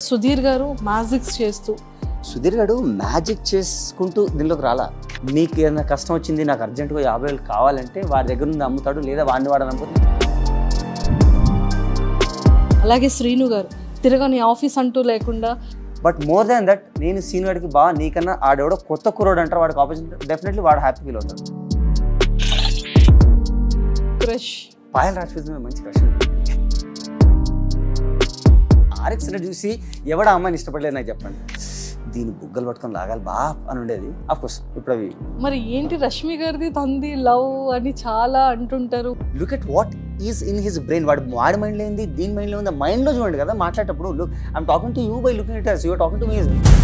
సుధీర్ గారు మ్యాజిక్స్ చేస్తూ సుధీర్ గారు మ్యాజిక్ చేసుకుంటూ దీనిలోకి రాలా నీకు ఏదైనా కష్టం వచ్చింది నాకు అర్జెంటుగా యాభై వేలు కావాలంటే వాడి దగ్గర నుండి అమ్ముతాడు లేదా వాడిని వాడని అమ్ముతాడు అలాగే శ్రీను గారు తిరగని ఆఫీస్ అంటూ లేకుండా బట్ మోర్ దాన్ దట్ నేను సీన్ వాడికి బాగా నీకన్నా ఆడెవడో కొత్త కురోడు అంటారు వాడికి ఆపోజిట్ డెఫినెట్లీ వాడు హ్యాపీ ఫీల్ అవుతాడు క్రష్ పాయల్ రాజ్పూత్ మీద మంచి క్రష్ ఆర్ఎక్స్ చూసి ఎవడ అమ్మాయిని ఇష్టపడలేదు నాకు చెప్పండి దీని బుగ్గలు పట్టుకొని లాగాలి బా అని ఉండేది కోర్స్ ఇప్పుడు అవి మరి ఏంటి రష్మి గారిది తంది లవ్ అని చాలా అంటుంటారు look at what is in his brain వాడు వాడి మైండ్లో ఏంది దీని మైండ్లో ఉంది మైండ్లో చూడండి కదా మాట్లాడేటప్పుడు look I'm talking to you by looking it you're talking to me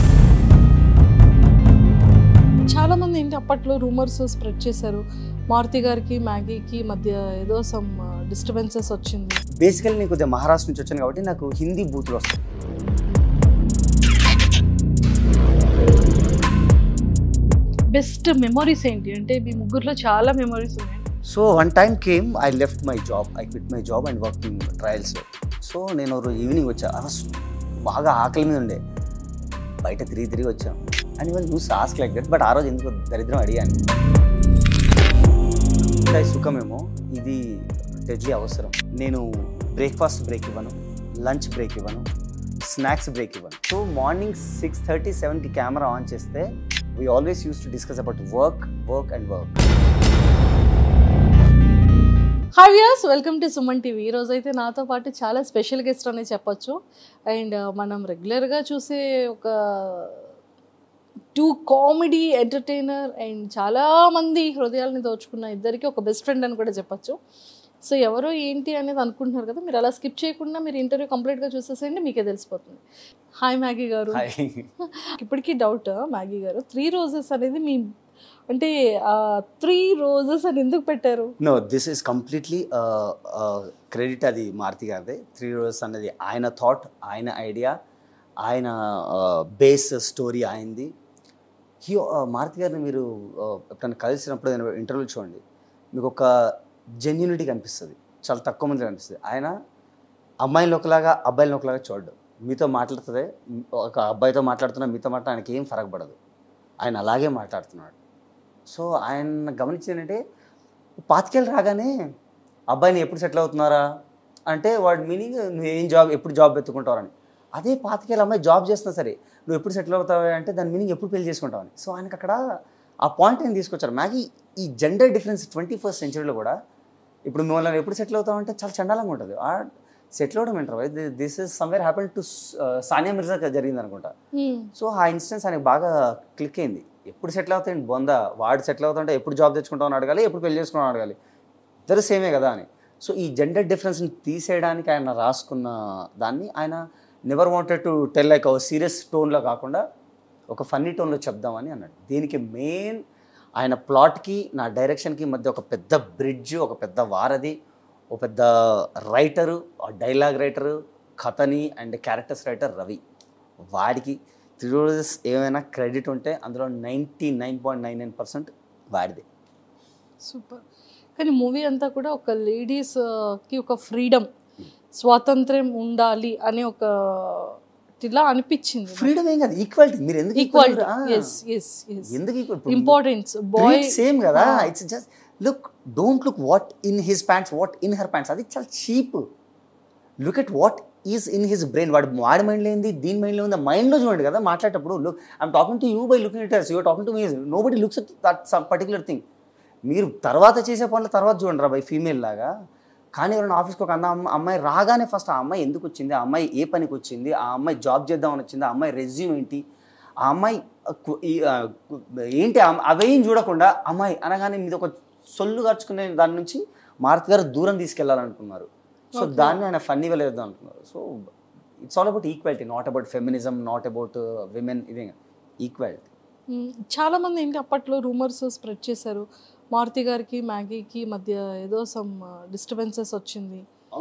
చాలా మంది ఏంటి అప్పట్లో రూమర్స్ స్ప్రెడ్ చేశారు మారుతి గారికి మ్యాగీకి మధ్య ఏదో సమ్ డిస్టర్బెన్సెస్ వచ్చింది బేసికల్లీ నేను కొద్దిగా మహారాష్ట్ర నుంచి వచ్చాను కాబట్టి నాకు హిందీ బూతులు వస్తాయి బెస్ట్ మెమరీస్ ఏంటి అంటే మీ ముగ్గురులో చాలా మెమరీస్ ఉన్నాయి so one time came I left my job I quit my job and working ట్రయల్స్లో సో నేను రోజు ఈవినింగ్ వచ్చా ఆ రోజు బాగా ఆకలి మీద ఉండే బయట తిరిగి తిరిగి వచ్చాం అండ్ ఇవాళ use ask like that but ఆ రోజు ఎందుకు దరిద్రం అడిగాను ఇంకా సుఖమేమో ఇది డెడ్లీ అవసరం నేను బ్రేక్ఫాస్ట్ బ్రేక్ ఇవ్వను లంచ్ బ్రేక్ ఇవ్వను స్నాక్స్ బ్రేక్ ఇవ్వను సో మార్నింగ్ సిక్స్ థర్టీ సెవెన్కి కెమెరా ఆన్ చేస్తే we always use to discuss about work work and work hi viewers welcome to Suman TV ఈ రోజు అయితే నాతో పాటు చాలా స్పెషల్ గెస్ట్ అనే చెప్పొచ్చు అండ్ మనం రెగ్యులర్గా చూసే ఒక టూ కామెడీ ఎంటర్టైనర్ అండ్ చాలా మంది హృదయాల్ని దోచుకున్న ఇద్దరికి ఒక బెస్ట్ ఫ్రెండ్ అని కూడా చెప్పొచ్చు సో ఎవరో ఏంటి అనేది అనుకుంటున్నారు కదా మీరు అలా స్కిప్ చేయకుండా మీరు ఇంటర్వ్యూ కంప్లీట్గా చూసేసేయండి మీకే తెలిసిపోతుంది హాయ్ మ్యాగీ గారు హాయ్ ఇప్పటికీ డౌట్ మ్యాగీ గారు త్రీ రోజెస్ అనేది మీ అంటే త్రీ రోజెస్ అని ఎందుకు పెట్టారు no this is completely credit అది మారుతి గారిదే త్రీ రోజెస్ అన్నది ఆయన థాట్ ఆయన ఐడియా ఆయన బేస్ స్టోరీ ఆయనది హీ మారుతి గారిని మీరు uh, ఎప్పుడైనా కలిసినప్పుడు ఇంటర్వ్యూ చూడండి మీకు ఒక జెన్యునిటీ కనిపిస్తుంది చాలా తక్కువ మంది కనిపిస్తుంది ఆయన అమ్మాయిని ఒకలాగా అబ్బాయిని ఒకలాగా చూడడు మీతో మాట్లాడుతుంది ఒక అబ్బాయితో మాట్లాడుతున్నా మీతో మాట్లాడ ఆయనకి ఏం ఫరక పడదు ఆయన అలాగే మాట్లాడుతున్నాడు సో ఆయన గమనించిందంటే పాతికేళ్ళు రాగానే అబ్బాయిని ఎప్పుడు సెటిల్ అవుతున్నారా అంటే వాడి మీనింగ్ నువ్వు ఏం జాబ్ ఎప్పుడు జాబ్ ఎత్తుకుంటావని అదే పాతికేళ్ళ అమ్మాయి జాబ్ చేస్తున్నా సరే నువ్వు ఎప్పుడు సెటిల్ అవుతావు అంటే దాని మీనింగ్ ఎప్పుడు పెళ్లి చేసుకుంటావని సో ఆయనకి అక్కడ ఆ పాయింట్ ఏం తీసుకొచ్చారు మ్యాగీ ఈ జెండర్ డిఫరెన్స్ ట్వంటీ ఫస్ట్ సెంచరీలో కూడా ఇప్పుడు మిమ్మల్ని ఎప్పుడు సెటిల్ అవుతామంటే చాలా చండాలంగా ఉంటుంది ఆ సెటిల్ అవడం ఏంటారు this is somewhere happen to Sania Mirza జరిగింది అనుకుంటా సో ఆ ఇన్స్టెన్స్ ఆయనకు బాగా క్లిక్ అయింది ఎప్పుడు సెటిల్ అవుతాయండి బొంద వాడు సెటిల్ అవుతుంటే ఎప్పుడు జాబ్ తెచ్చుకుంటామని అడగాలి ఎప్పుడు పెళ్లి చేసుకుంటామని అడగాలి ఇద్దరు సేమే కదా అని సో ఈ జెండర్ డిఫరెన్స్ని తీసేయడానికి ఆయన రాసుకున్న దాన్ని ఆయన never wanted to tell like ఒక సీరియస్ టోన్లో కాకుండా ఒక ఫన్నీ టోన్లో చెప్దామని అన్నాడు దీనికి మెయిన్ ఆయన ప్లాట్కి నా డైరెక్షన్కి మధ్య ఒక పెద్ద బ్రిడ్జ్ ఒక పెద్ద వారధి ఒక పెద్ద రైటరు డైలాగ్ రైటరు కథని అండ్ క్యారెక్టర్స్ రైటర్ రవి వాడికి త్రీ రోజెస్ ఏమైనా క్రెడిట్ ఉంటే అందులో ninety nine point nine nine percent వాడిదే సూపర్ కానీ మూవీ అంతా కూడా ఒక లేడీస్ కి ఒక ఫ్రీడమ్ స్వాతంత్ర్యం ఉండాలి అనే ఒక ఇలా అనిపించింది ఫ్రీడమ్ ఏం కాదు ఈక్వాలిటీ మీరు ఎందుకు ఈక్వాలిటీ equality? ఆ, ఎస్ ఎస్ ఎస్ ఎందుకు ఈక్వల్ ఇంపార్టెన్స్ బాయ్ సేమ్ కదా Ah. It's just look don't look what in his pants what in her pants అది చాలా cheap look at what is in his brain వాడు వాడి మైండ్లో ఏంది దీని మైండ్లో ఉంది మైండ్లో చూడండి కదా మాట్లాడేటప్పుడు look I'm talking to you by looking it you're talking to me nobody looks at that some particular thing మీరు తర్వాత చేసే పనులు తర్వాత చూడండి రా బై ఫీమేల్ లాగా కానీ ఎవరైనా ఆఫీస్కి ఒక అన్న అమ్మ- అమ్మాయి రాగానే ఫస్ట్ ఆ అమ్మాయి ఎందుకు వచ్చింది ఆ అమ్మాయి ఏ పనికి వచ్చింది ఆ అమ్మాయి జాబ్ చేద్దామని వచ్చింది ఆ అమ్మాయి రెజ్యూమ్ ఏంటి ఆ అమ్మాయి కు- ఈ, ఆ, కు- ఏంటి ఆ- అవేం చూడకుండా అమ్మాయి అనగానే మీద ఒక సొల్లు ఖర్చుకునే దాని నుంచి మారుతి గారు దూరం తీసుకెళ్లాలనుకున్నారు సో Okay. దాన్ని ఆయన ఫన్నీ వెళ్ళేద్దాం అనుకున్నారు so it's all about equality not about feminism not about women ఇదే ఈక్వాలిటీ చాలా మంది ఏంటి అప్పట్లో రూమర్స్ స్ప్రెడ్ చేశారు మారుతి గారికి మ్యాగీకి మధ్య ఏదో సమ్ డిస్టర్బెన్సెస్ వచ్చింది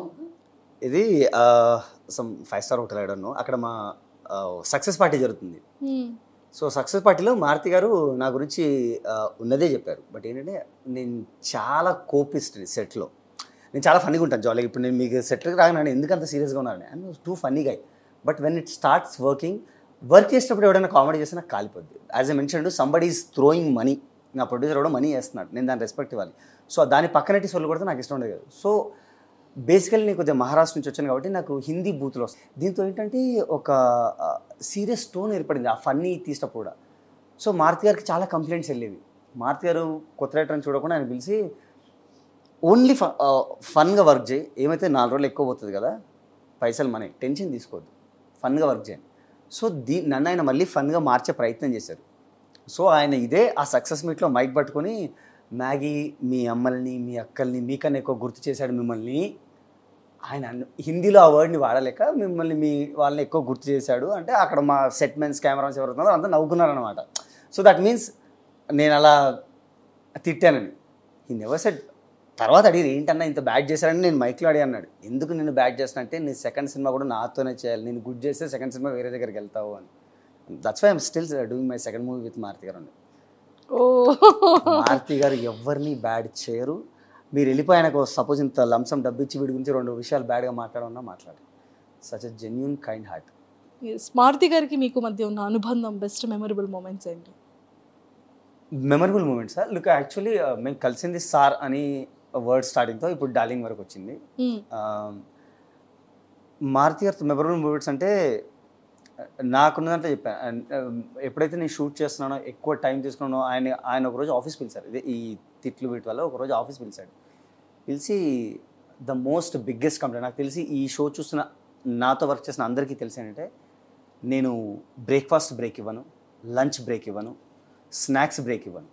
ఇది సమ్ ఫైవ్ స్టార్ హోటల్ ఐడను అక్కడ మా సక్సెస్ పార్టీ జరుగుతుంది Hmm. సో సక్సెస్ పార్టీలో మారుతి గారు నా గురించి ఆ, ఉన్నదే చెప్పారు బట్ ఏంటంటే నేను చాలా కోపిస్తుంది సెట్లో నేను చాలా ఫన్నీగా ఉంటాను జాలీగా ఇప్పుడు నేను మీకు సెట్కి రాగానే ఎందుకు అంత సీరియస్గా ఉన్నాను అండ్ టూ ఫన్నీగా but when it starts working work చేసినప్పుడు ఎవడైనా కామెడీ చేస్తే నాకు కాలిపోద్ది as a mention somebody is throwing money నా ప్రొడ్యూసర్ కూడా మనీ వేస్తున్నాడు నేను దాని రెస్పెక్ట్ ఇవ్వాలి సో దాని పక్కనటి సొల్లు కూడా నాకు ఇష్టం ఉండదు కదా సో బేసికల్లీ నేను కొద్దిగా మహారాష్ట్ర నుంచి వచ్చాను కాబట్టి నాకు హిందీ బూతులు వస్తాయి దీంతో ఏంటంటే ఒక సీరియస్ టోన్ ఏర్పడింది ఆ ఫన్నీ తీసినప్పుడు కూడా సో మారుతి గారికి చాలా కంప్లైంట్స్ వెళ్ళేవి మారుతి గారు కొత్త రైటర్ని చూడకుండా ఆయన పిలిచి ఓన్లీ ఫ ఫన్గా వర్క్ చేయి ఏమైతే నాలుగు రోజులు ఎక్కువ పోతుంది కదా పైసలు మనీ టెన్షన్ తీసుకోవద్దు ఫన్గా వర్క్ చేయండి సో దీ నన్ను ఆయన మళ్ళీ ఫన్గా మార్చే ప్రయత్నం చేశారు సో ఆయన ఇదే ఆ సక్సెస్ మీట్లో మైక్ పట్టుకొని మ్యాగీ మీ అమ్మల్ని మీ అక్కల్ని మీకన్నా ఎక్కువ గుర్తు చేశాడు మిమ్మల్ని ఆయన అన్న- హిందీలో ఆ వర్డ్ని వాడలేక మిమ్మల్ని మీ వాళ్ళని ఎక్కువ గుర్తు చేశాడు అంటే అక్కడ మా సెట్మెన్స్ కెమెరాస్ ఎవరు ఉన్నారో అంతా నవ్వుకున్నారనమాట సో దట్ మీన్స్ నేను అలా తిట్టానని ఈ నెవర్ సెట్ తర్వాత అడిగి ఏంటన్నా ఇంత బ్యాడ్ చేశారని నేను మైక్లో అడిగి అన్నాడు ఎందుకు నేను బ్యాడ్ చేస్తాను అంటే నీ సెకండ్ సినిమా కూడా నాతోనే చేయాలి నేను గుడ్ చేస్తే సెకండ్ సినిమా వేరే దగ్గరికి వెళ్తావు అని that's why I'm still doing my second movie with Maruti గారు అండి ఓ మారుతి గారు ఎవరిని బ్యాడ్ చేయరు మీరు వెళ్ళిపోయి ఆయనకు సపోజ్ ఇంత లంసం డబ్బు ఇచ్చి వీడి గురించి రెండు విషయాలు బ్యాడ్గా మాట్లాడమన్నా మాట్లాడు such a genuine kind heart స్మార్తి గారికి మీకు మధ్య ఉన్న అనుబంధం బెస్ట్ మెమరబుల్ మూమెంట్స్ ఏంటి memorable moment sir look actually మేము కలిసింది సార్ అని వర్డ్ స్టార్టింగ్తో ఇప్పుడు డార్లింగ్ వరకు వచ్చింది మ్మ్. మారుతి గారితో మెమరబుల్ మూమెంట్స్ అంటే నాకున్నదంటే చెప్పాను And, um, ఎప్పుడైతే నేను షూట్ చేస్తున్నానో ఎక్కువ టైం తీసుకున్నానో ఆయన ఆయన ఒకరోజు ఆఫీస్ పిలిచారు ఇదే ఈ తిట్లు వీటి వల్ల ఒకరోజు ఆఫీస్ పిలిచాడు పిలిచి ద మోస్ట్ బిగ్గెస్ట్ కంప్లైంట్ నాకు తెలిసి ఈ షో చూస్తున్న నాతో వర్క్ చేసిన అందరికీ తెలిసి ఏంటంటే నేను బ్రేక్ఫాస్ట్ బ్రేక్ ఇవ్వను లంచ్ బ్రేక్ ఇవ్వను స్నాక్స్ బ్రేక్ ఇవ్వను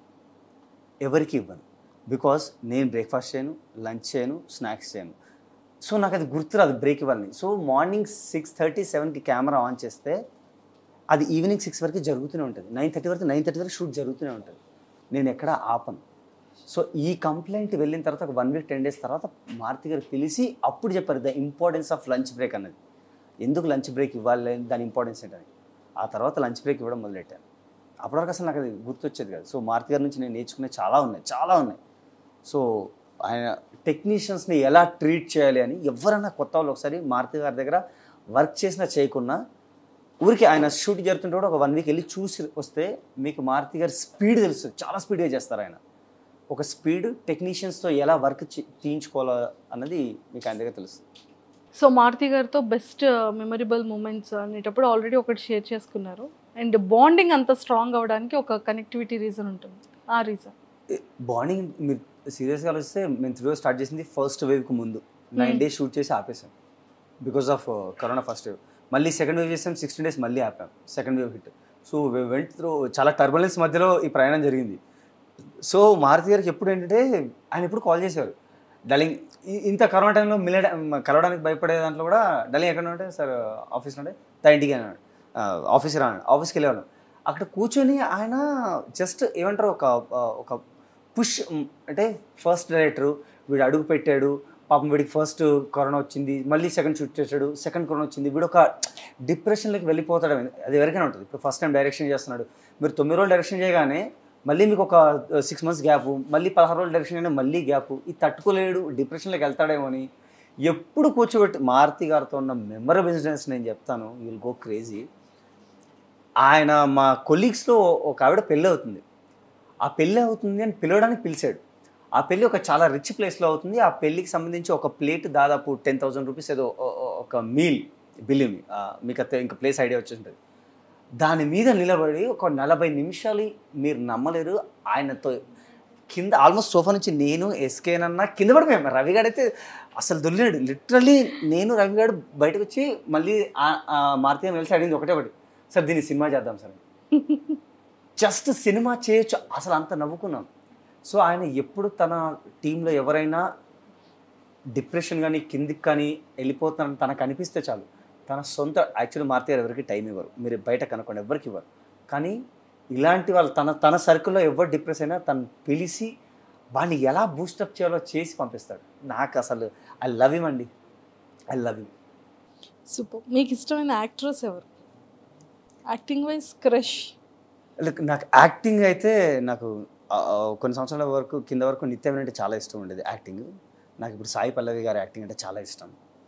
ఎవరికి ఇవ్వను బికాస్ నేను బ్రేక్ఫాస్ట్ చేయను లంచ్ చేయను స్నాక్స్ చేయను సో నాకు అది గుర్తురాదు బ్రేక్ ఇవ్వాలని సో మార్నింగ్ సిక్స్ థర్టీ సెవెన్కి కెమెరా ఆన్ చేస్తే అది ఈవినింగ్ సిక్స్ వరకు జరుగుతూనే ఉంటుంది నైన్ థర్టీ వరకు నైన్ థర్టీ వరకు షూట్ జరుగుతూనే ఉంటుంది నేను ఎక్కడ ఆపను సో ఈ కంప్లైంట్ వెళ్ళిన తర్వాత ఒక వన్ వీక్ టెన్ డేస్ తర్వాత మారుతి గారు పిలిచి అప్పుడు చెప్పారు the importance of lunch break అన్నది ఎందుకు లంచ్ బ్రేక్ ఇవ్వాలి దాని ఇంపార్టెన్స్ ఏంటని ఆ తర్వాత లంచ్ బ్రేక్ ఇవ్వడం మొదలెట్టాను అప్పటివరకు అసలు నాకు అది గుర్తొచ్చేది కాదు సో మారుతి గారి నుంచి నేను నేర్చుకునే చాలా ఉన్నాయి చాలా ఉన్నాయి సో ఆయన టెక్నీషియన్స్ని ఎలా ట్రీట్ చేయాలి అని ఎవరైనా కొత్త వాళ్ళు ఒకసారి మారుతి గారి దగ్గర వర్క్ చేసినా చేయకున్నా ఊరికి ఆయన షూట్ జరుగుతుంటే కూడా ఒక వన్ వీక్ వెళ్ళి చూసి వస్తే మీకు మారుతి గారి స్పీడ్ తెలుస్తుంది చాలా స్పీడ్గా చేస్తారు ఆయన ఒక స్పీడ్ టెక్నీషియన్స్తో ఎలా వర్క్ తీయించుకోవాలో అన్నది మీకు ఆయన దగ్గర తెలుస్తుంది సో మారుతి గారితో బెస్ట్ మెమరబుల్ మూమెంట్స్ అనేటప్పుడు ఆల్రెడీ ఒకటి షేర్ చేసుకున్నారు అండ్ బాండింగ్ అంత స్ట్రాంగ్ అవడానికి ఒక కనెక్టివిటీ రీజన్ ఉంటుంది ఆ రీజన్ బాండింగ్ మీరు సీరియస్గా ఆలోచిస్తే మేము త్రీ స్టార్ట్ చేసింది ఫస్ట్ వేవ్కి ముందు నైన్ Hmm. డేస్ షూట్ చేసి ఆపేసాం because of corona first wave మళ్ళీ సెకండ్ వేవ్ చేసాం సిక్స్టీన్ డేస్ మళ్ళీ ఆపాం second wave hit so went through చాలా టర్బులెన్స్ మధ్యలో ఈ ప్రయాణం జరిగింది సో మారుతి గారికి ఎప్పుడు ఏంటంటే ఆయన ఎప్పుడు కాల్ చేసేవారు డలింగ్ ఇంత కరోనా టైంలో మిల కలవడానికి భయపడే దాంట్లో కూడా డలింగ్ ఎక్కడ ఉంటే సార్ ఆఫీస్లో ఉంటే తా ఇంటికి అన్నాడు ఆఫీస్కి రాను ఆఫీస్కి వెళ్ళేవాళ్ళం అక్కడ కూర్చొని ఆయన జస్ట్ ఏమంటారు ఒక ఒక పుష్ అంటే ఫస్ట్ డైరెక్టరు వీడు అడుగు పెట్టాడు పాపం వీడికి ఫస్ట్ కరోనా వచ్చింది మళ్ళీ సెకండ్ షూట్ చేశాడు సెకండ్ కరోనా వచ్చింది వీడు ఒక డిప్రెషన్లోకి వెళ్ళిపోతాడు అది ఎవరికైనా ఉంటుంది ఇప్పుడు ఫస్ట్ టైం డైరెక్షన్ చేస్తున్నాడు మీరు తొమ్మిది రోజులు డైరెక్షన్ చేయగానే మళ్ళీ మీకు ఒక సిక్స్ మంత్స్ గ్యాప్ మళ్ళీ పదహారు రోజులు డైరెక్షన్ అయినా మళ్ళీ గ్యాప్ ఇది తట్టుకోలేడు డిప్రెషన్లోకి వెళ్తాడేమో అని ఎప్పుడు కూర్చోబెట్టి మారుతి గారితో ఉన్న మెమరీ బిజినెస్ నేను చెప్తాను విల్ గో క్రేజీ ఆయన మా కొలీగ్స్లో ఒక ఆవిడ పెళ్ళి అవుతుంది ఆ పెళ్ళి అవుతుంది అని పిలవడానికి పిలిచాడు ఆ పెళ్ళి ఒక చాలా రిచ్ ప్లేస్లో అవుతుంది ఆ పెళ్ళికి సంబంధించి ఒక ప్లేట్ దాదాపు టెన్ థౌసండ్ రూపీస్ ఏదో ఓ- ఓ- ఒక మీల్ బిల్లు మీకు అయితే ఇంకా ప్లేస్ ఐడియా వచ్చి ఉంటుంది దాని మీద నిలబడి ఒక నలభై నిమిషాలు మీరు నమ్మలేరు ఆయనతో కింద ఆల్మోస్ట్ సోఫా నుంచి నేను ఎస్కేనన్నా కింద పడిపోయాం రవిగాడు అయితే అసలు దొల్లినాడు లిటరల్లీ నేను రవిగాడు బయటకు వచ్చి మళ్ళీ ఆ- ఆ మారుతి అని కలిసి అడిగింది ఒకటే ఒకటి సార్ దీన్ని సినిమా చేద్దాం సార్ జస్ట్ సినిమా చేయొచ్చు అసలు అంత నవ్వుకున్నాం సో ఆయన ఎప్పుడు తన టీంలో ఎవరైనా డిప్రెషన్ కానీ కిందికి కానీ వెళ్ళిపోతున్నారని తనకు అనిపిస్తే చాలు తన సొంత యాక్చువల్లీ మారుతి గారు ఎవరికి టైం ఇవ్వరు మీరు బయట కనుక్కోండి ఎవరికి ఇవ్వరు కానీ ఇలాంటి వాళ్ళు తన తన సర్కిల్లో ఎవరు డిప్రెస్ అయినా తను పిలిచి వాడిని ఎలా బూస్టప్ చేయాలో చేసి పంపిస్తాడు నాకు అసలు ఐ లవ్ ఇమ్ అండి ఐ లవ్ ఇమ్ సూపర్ మీకు ఇష్టమైన యాక్ట్రెస్ ఎవరు యాక్టింగ్ వైజ్ క్రష్ లైక్ నాకు యాక్టింగ్ అయితే నాకు ఆ, ఆ, కొన్ని సంవత్సరాల వరకు కింద వరకు నిత్యం అంటే చాలా ఇష్టం ఉండేది యాక్టింగ్ నాకు ఇప్పుడు సాయి పల్లవి గారి యాక్టింగ్ అంటే చాలా ఇష్టం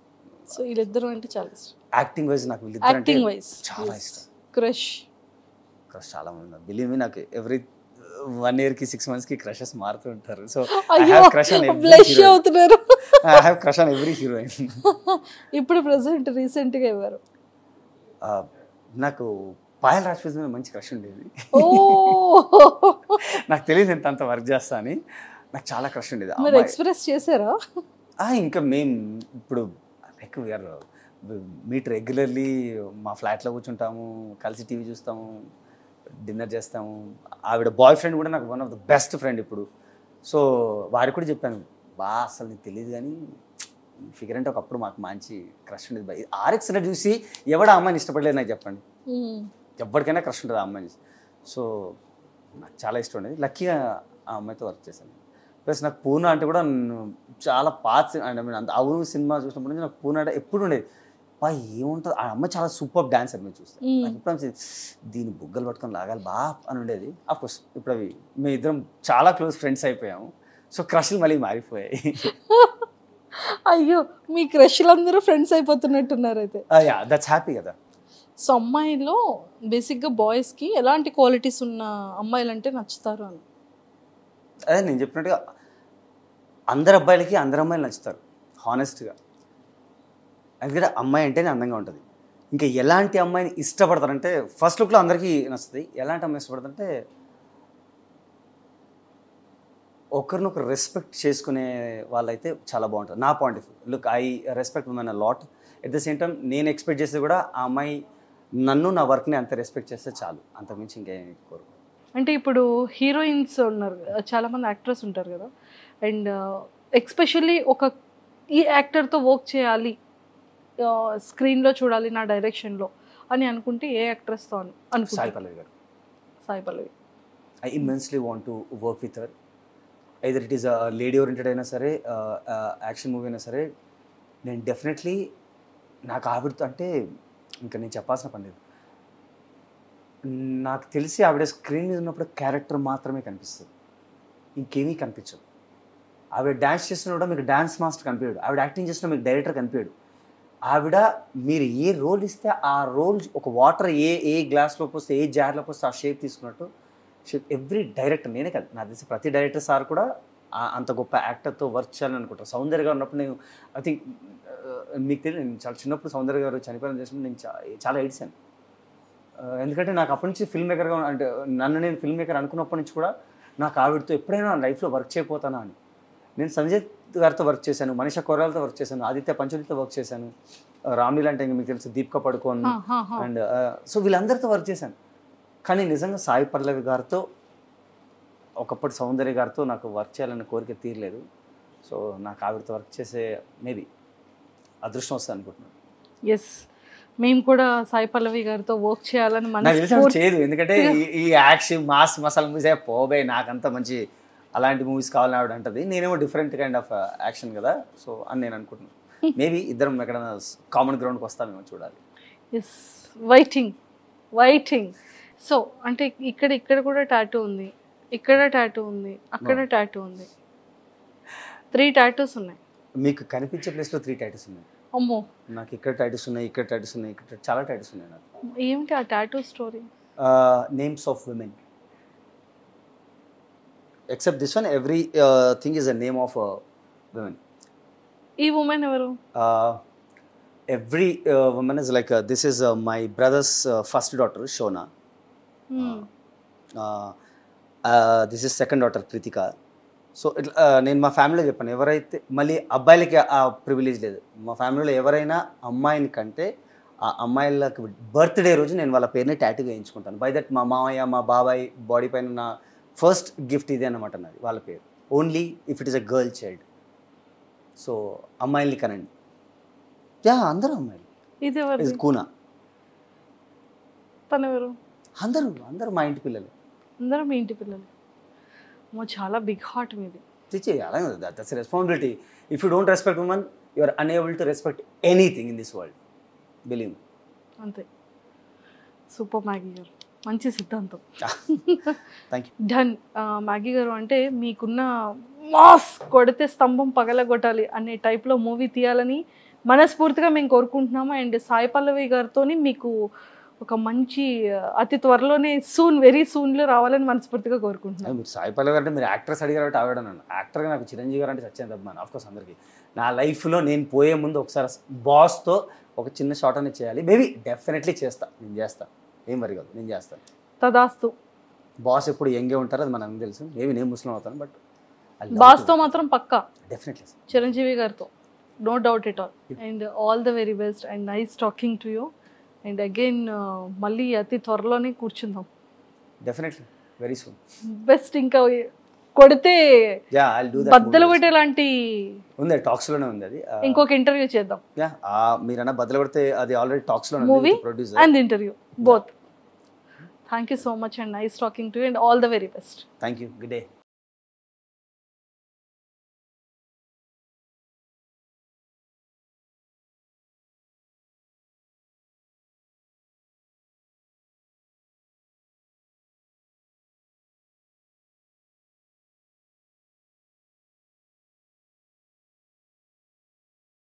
సో వీళ్ళిద్దరు అంటే చాలా ఇష్టం యాక్టింగ్ వైజ్ నాకు వీళ్ళిద్దరు అంటే యాక్టింగ్ వైజ్ చాలా ఇష్టం క్రష్ క్రష్ చాలా మంది ఉన్నారు బిలీవ్ మీ నాకు ఎవ్రీ వన్ ఇయర్ కి సిక్స్ మంత్స్ కి క్రషెస్ మారుతూ ఉంటారు సో ఐ అయ్యో హావ్ క్రష్ ఆన్ బ్లష్ అవుతున్నారు I have crush on every heroine ఇప్పుడు ప్రెసెంట్ రీసెంట్ గా ఇవ్వరు నాకు పాయల్ రాజ్పూత్ మీద మంచి క్రష్ ఉండేది ఓ నాకు తెలియదు ఎంత అంత వర్క్ చేస్తా అని నాకు చాలా క్రష్ ఉండేది ఆ మీరు అమ్మాయి- ఎక్స్ప్రెస్ చేశారా ఆ, ఇంకా మేము ఇప్పుడు లైక్ వీఆర్ మీట్ రెగ్యులర్లీ మా ఫ్లాట్లో కూర్చుంటాము కలిసి టీవీ చూస్తాము డిన్నర్ చేస్తాము ఆవిడ బాయ్ ఫ్రెండ్ కూడా నాకు one of the best friend ఇప్పుడు సో వాడికి కూడా చెప్పాను బా అసలు నీకు తెలియదు కానీ ఫిగర్ అంటే ఒకప్పుడు మాకు మంచి క్రష్ ఉండేది బా ఆర్ఎక్స్ చూసి ఎవడ అమ్మాయిని ఇష్టపడలేదు నాకు చెప్పండి మ్మ్. ఎవరికైనా క్రష్ ఉంటుంది ఆ అమ్మాయిని చూసి. సో నాకు చాలా ఇష్టం ఉండేది లక్కీగా ఆ అమ్మాయితో వర్క్ చేశాను ప్లస్ నాకు పూనా అంటే కూడా నన్ను చాలా పాత ఐ మీన్ అంత అవును సినిమా చూసినప్పటి నుంచి నాకు పూనా అంటే ఎప్పుడు ఉండేది బా ఏముంటుంది ఆ అమ్మాయి చాలా సూపర్ డాన్సర్ మీరు చూస్తే మ్మ్. నాకు ఎప్పుడు అనిపించింది, దీన్ని బుగ్గలు పట్టుకొని లాగాలి బా అని ఉండేది అఫ్ కోర్స్ ఇప్పుడు అవి మేము ఇద్దరం చాలా క్లోజ్ ఫ్రెండ్స్ అయిపోయాము సో క్రష్లు మళ్ళీ మారిపోయాయి అయ్యో మీ క్రష్లందరూ ఫ్రెండ్స్ అయిపోతున్నట్టున్నారు అయితే యా దట్స్ హ్యాపీ కదా సో అమ్మాయిలో బేసిక్గా బాయ్స్కి ఎలాంటి క్వాలిటీస్ ఉన్న అమ్మాయిలు అంటే నచ్చుతారు అని అదే నేను చెప్పినట్టుగా అందరు అబ్బాయిలకి అందరు అమ్మాయిలు నచ్చుతారు హానెస్ట్గా ఎందుకంటే అమ్మాయి అంటేనే అందంగా ఉంటుంది ఇంకా ఎలాంటి అమ్మాయిని ఇష్టపడతారంటే ఫస్ట్ లుక్లో అందరికీ నచ్చుతుంది ఎలాంటి అమ్మాయి ఇష్టపడతారంటే ఒకరినొకరు రెస్పెక్ట్ చేసుకునే వాళ్ళైతే చాలా బాగుంటుంది నా point of look I respect women a lot at the same time నేను ఎక్స్పెక్ట్ చేస్తే కూడా ఆ అమ్మాయి నన్ను నా వర్క్ని అంత రెస్పెక్ట్ చేస్తే చాలు అంతకుమించి ఇంకేం కోరు అంటే ఇప్పుడు హీరోయిన్స్ ఉన్నారు చాలా మంది యాక్టర్స్ ఉంటారు కదా అండ్ ఎక్స్పెషల్లీ ఒక ఈ యాక్టర్తో వర్క్ చేయాలి స్క్రీన్లో చూడాలి నా డైరెక్షన్లో అని అనుకుంటే ఏ యాక్ట్రెస్తో సాయి అనుకుంటారు పల్లవి గారు Sai Pallavi I immensely want to work with her either it is lady oriented అయినా సరే యాక్షన్ మూవీ అయినా సరే నేను డెఫినెట్లీ నాకు ఆవిడతో అంటే ఇంకా నేను చెప్పాల్సిన పని లేదు నాకు తెలిసి ఆవిడ స్క్రీన్ మీద ఉన్నప్పుడు క్యారెక్టర్ మాత్రమే కనిపిస్తుంది ఇంకేమీ కనిపించదు ఆవిడ డ్యాన్స్ చేస్తున్నా కూడా మీకు డ్యాన్స్ మాస్టర్ కనిపించాడు ఆవిడ యాక్టింగ్ చేస్తున్నా మీకు డైరెక్టర్ కనిపించాడు ఆవిడ మీరు ఏ రోల్ ఇస్తే ఆ రోల్ ఒక వాటర్ ఏ ఏ గ్లాస్లోకి వస్తే ఏ జార్లోకి వస్తే ఆ షేప్ తీసుకున్నట్టు ఎవ్రీ డైరెక్టర్ నేనే కాదు నాకు తెలిసి ప్రతి డైరెక్టర్ సార్ కూడా ఆ- అంత గొప్ప యాక్టర్తో వర్క్ చేయాలని అనుకుంటారు సౌందర్య గారు ఉన్నప్పుడు నేను ఐ థింక్ మీకు తెలియదు నేను చాలా చిన్నప్పుడు సౌందర్య గారు చనిపోయిన చేసినప్పుడు నేను చా- చాలా ఏడ్చాను ఆ, ఎందుకంటే నాకు అప్పటి నుంచి ఫిల్మ్ మేకర్గా అంటే నన్ను నేను ఫిల్మ్ మేకర్ అనుకున్నప్పటి నుంచి కూడా నాకు ఆవిడతో ఎప్పుడైనా నా లైఫ్లో వర్క్ చేయపోతానా అని నేను సంజయ్ గారితో వర్క్ చేశాను మనిషా కొరాలతో వర్క్ చేశాను ఆదిత్య పంచలితో వర్క్ చేశాను ఆ, రామ్లీల అంటే ఇంకా మీకు తెలుసు దీపిక పడుకోన్ హా, హా, హా. అండ్ సో వీళ్ళందరితో వర్క్ చేశాను కానీ నిజంగా సాయి పల్లవి గారితో ఒకప్పుడు సౌందర్య గారితో నాకు వర్క్ చేయాలన్న కోరిక తీరలేదు సో నాకు ఆవిడతో వర్క్ చేసే మేబీ అదృష్టం వస్తుంది అనుకుంటున్నాను ఎస్ మేము కూడా సాయి పల్లవి గారితో వర్క్ చేయాలని నాకు తెలిసి ఆవిడ మనస్ఫూర్తి చేయదు ఎందుకంటే ఈ- ఈ యాక్షన్ మాస్ మసాలా మూవీస్ పోబే నాకంత మంచి అలాంటి మూవీస్ కావాలని ఆవిడ అంటది నేనేమో డిఫరెంట్ కైండ్ ఆఫ్ యాక్షన్ కదా సో అని నేను అనుకుంటున్నాను మేబీ ఇద్దరం ఎక్కడైనా కామన్ గ్రౌండ్కి వస్తామేమో చూడాలి ఎస్ వైటింగ్ వైటింగ్ సో అంటే ఇక్కడ ఇక్కడ కూడా టాటూ ఉంది ఇక్కడ టాటూ ఉంది అక్కడ టాటూ ఉంది త్రీ టాటూస్ ఉన్నాయి మీకు కనిపించే ప్లేస్లో త్రీ టైటిల్స్ ఉన్నాయి అమ్మో నాకు ఇక్కడ టైటిల్స్ ఉన్నాయి ఇక్కడ టైటిల్స్ ఉన్నాయి ఇక్కడ చాలా టైటిల్స్ ఉన్నాయి నాకు ఏమిటి ఆ tattoo story names of women except this one every thing is a name of women ఈ ఉమెన్ ఎవరు every women is like this is my brother's first daughter Shona Hmm. This is second daughter Preetika so ఇట్లా uh, నేను మా ఫ్యామిలీలో చెప్పాను ఎవరైతే మళ్ళీ అబ్బాయిలకి ఆ ప్రివిలేజ్ లేదు మా ఫ్యామిలీలో ఎవరైనా అమ్మాయిని కంటే ఆ అమ్మాయిలకి బర్త్డే రోజు నేను వాళ్ళ పేరుని టాటూ వేయించుకుంటాను బై దట్ మా మామయ్య మా బాబాయ్ బాడీ పైన నా ఫస్ట్ గిఫ్ట్ ఇదే అనమాట నాది వాళ్ళ పేరు only if it is a girl child so అమ్మాయిల్ని కనండి యా అందరూ అమ్మాయిలు ఇది ఎవరు ఇది కూనా తను ఎవరు అందరూ అందరూ మా ఇంటి పిల్లలు అందరూ మీ ఇంటి పిల్లలు అమ్మో చాలా బిగ్ హార్ట్ మీది తెచ్చి అలాగే that's responsibility if you don't respect women you are unable to respect anything in this world believe అంతే సూపర్ మ్యాగీ గారు మంచి సిద్ధాంతం థ్యాంక్ యూ డన్ మ్యాగీ గారు అంటే మీకున్న మాస్ కొడితే స్తంభం పగలగొట్టాలి అనే టైప్లో మూవీ తీయాలని మనస్ఫూర్తిగా మేము కోరుకుంటున్నాము అండ్ సాయి పల్లవి గారితో మీకు ఒక మంచి అతి త్వరలోనే సూన్ వెరీ సూన్లో రావాలని మనస్ఫూర్తిగా కోరుకుంటున్నాను మీరు సాయి పల్లవి గారు అంటే మీరు యాక్టర్స్ అడిగారు కాబట్టి ఆవిడ నన్ను యాక్టర్గా నాకు చిరంజీవి గారు అంటే సత్యం అభిమానం ఆఫ్ కోర్స్ అందరికీ నా లైఫ్లో నేను పోయే ముందు ఒకసారి బాస్తో ఒక చిన్న షార్ట్ అనేది చేయాలి మేబీ డెఫినెట్లీ చేస్తా నేను చేస్తా ఏం వరి కాదు నేను చేస్తాను తదాస్తు బాస్ ఎప్పుడు యంగే ఉంటారో అది మనకు తెలుసు మేబీ నేను ముస్లిం అవుతాను బట్ బాస్తో మాత్రం పక్కా డెఫినెట్లీ చిరంజీవి గారితో no doubt at all and all the very best and nice talking to you and again మళ్ళీ అతి త్వరలోనే కూర్చుందాం డెఫినెట్లీ వెరీ సూన్ బెస్ట్ ఇంకా కొడితే యా ఐ డూ బద్దలు కొట్టేలాంటి ఉంది టాక్స్ లోనే ఉంది అది ఇంకొక ఇంటర్వ్యూ చేద్దాం యా మీరన్నా బద్దలు కొడితే అది ఆల్రెడీ టాక్స్ లో Movie ఉంది producer and interview both thank you so much and nice talking to and all the very best thank you good day